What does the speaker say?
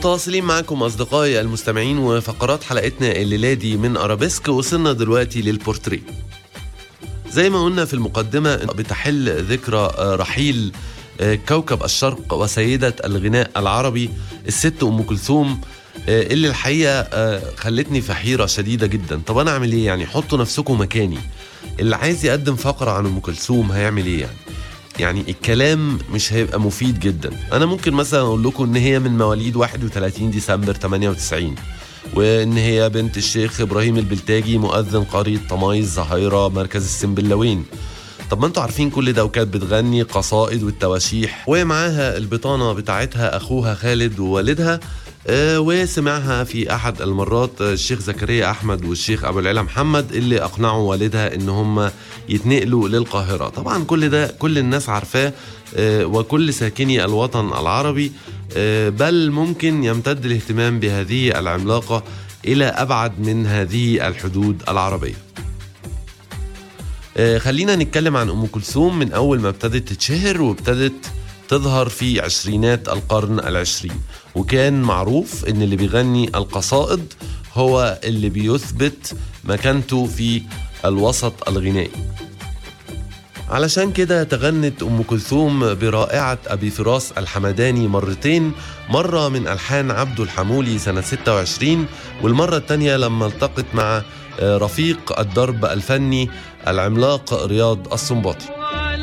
متواصلين معكم أصدقائي المستمعين وفقرات حلقتنا الليلة دي من أرابيسك وصلنا دلوقتي للبورتريه زي ما قلنا في المقدمة بتحل ذكرى رحيل كوكب الشرق وسيدة الغناء العربي الست أم كلثوم اللي الحقيقة خلتني في حيرة شديدة جدا طب أنا أعمل إيه يعني حطوا نفسكم مكاني اللي عايز يقدم فقرة عن أم كلثوم هيعمل إيه يعني يعني الكلام مش هيبقى مفيد جدا انا ممكن مثلا اقول لكم ان هي من مواليد 31 ديسمبر 98 وان هي بنت الشيخ ابراهيم البلتاجي مؤذن قريه طمايز زهيره مركز السنبلاوين طب ما انتوا عارفين كل ده وكانت بتغني قصائد والتواشيح ومعاها البطانه بتاعتها اخوها خالد ووالدها آه وسمعها في احد المرات الشيخ زكريا احمد والشيخ ابو العلا محمد اللي اقنعوا والدها ان هم يتنقلوا للقاهره طبعا كل ده كل الناس عارفاه آه وكل ساكني الوطن العربي آه بل ممكن يمتد الاهتمام بهذه العملاقه الى ابعد من هذه الحدود العربيه خلينا نتكلم عن ام كلثوم من اول ما ابتدت تتشهر وابتدت تظهر في عشرينات القرن العشرين وكان معروف ان اللي بيغني القصائد هو اللي بيثبت مكانته في الوسط الغنائي علشان كده تغنت أم كلثوم برائعة أبي فراس الحمداني مرتين مرة من ألحان عبد الحمولي سنة 26 والمرة الثانية لما التقت مع رفيق الدرب الفني العملاق رياض السنباطي